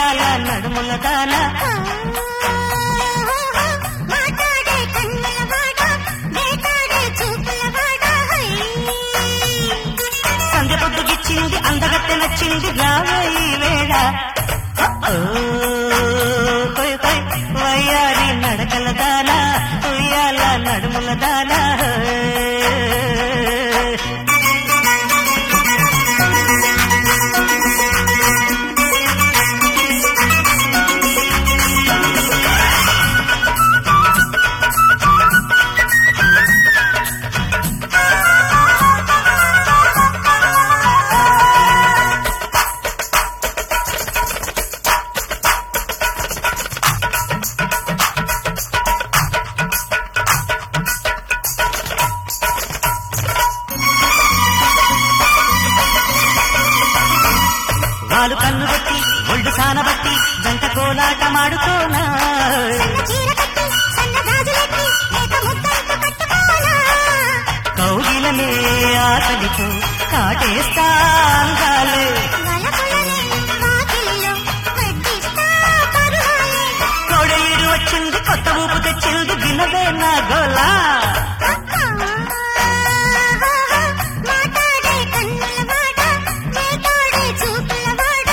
ఉయ్యాల నడుముల దాన మాట్లాడే కన్నుల వాడ వేటాడే చూపుల వాడ సంధ్య పొద్దుగిచ్చింది అందగత్తె నచ్చింది రావోయి వేళ ఓ, హోయ్ హోయ్, వయ్యారి నడకల దాన ఉయ్యాల నడుముల దాన వాలు కన్ను బట్టి ఒళ్ళు సానబట్టి జంట కోలాటమాడుకోనా సన్న చీర కట్టి సన్న గాజులెట్టి లేక ముద్దంత కట్టుకోనా కౌగిలనే ఆకలితో కాటేస్తా అందాలే వలపులనే వాకిలిలో వడ్డిస్తా పరువాలే కోడేరు వచ్చింది కొత్త ఊపు తెచ్చింది వినవే నా గోలా మాట్లాడే కన్నుల వాడ వేటాడే చూపుల వాడ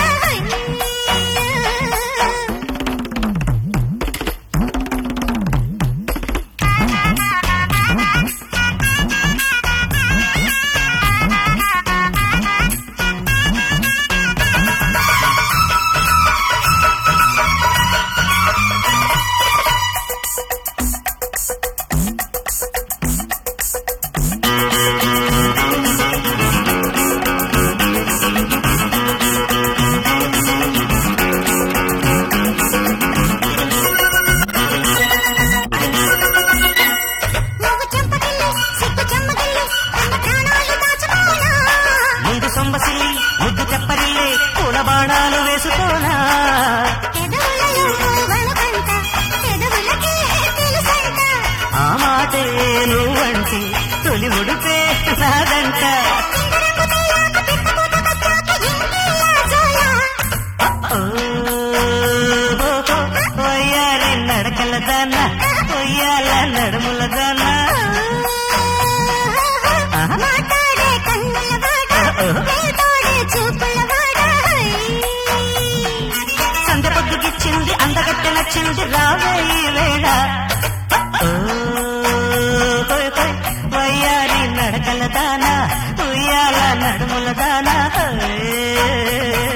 నువ్వు చెంపగిల్లి సిగ్గు చెమ్మగిల్లి తన ప్రాణాలు దాచుకోనా ముందు సొంబసిల్లి ముద్దు తెప్పరిల్లే పూల బాణాలు వేసుకోనా పెదవులలో వణుకంట పెదవులకే తెలుసంట ఆ మాటే నువ్వంటే తొలి ముడిపే నాదంట కిందరకు తెల్లాక పిట్టపూత కచ్చాక ఇంటిల్లా జోలా ఓ, వయ్యారి నడకల దాన ఉయ్యాల నడుముల దాన మాట్లాడే కన్నుల వాడ వేటాడే చూపుల వాడ సంధ్య పొద్దుగిచ్చింది అందగట్టె నచ్చింది రావోయి వేళ ఓ, హోయ్ హోయ్, వయ్యారి నడకల దాన ఉయ్యాల నడుముల దాన హోయ్.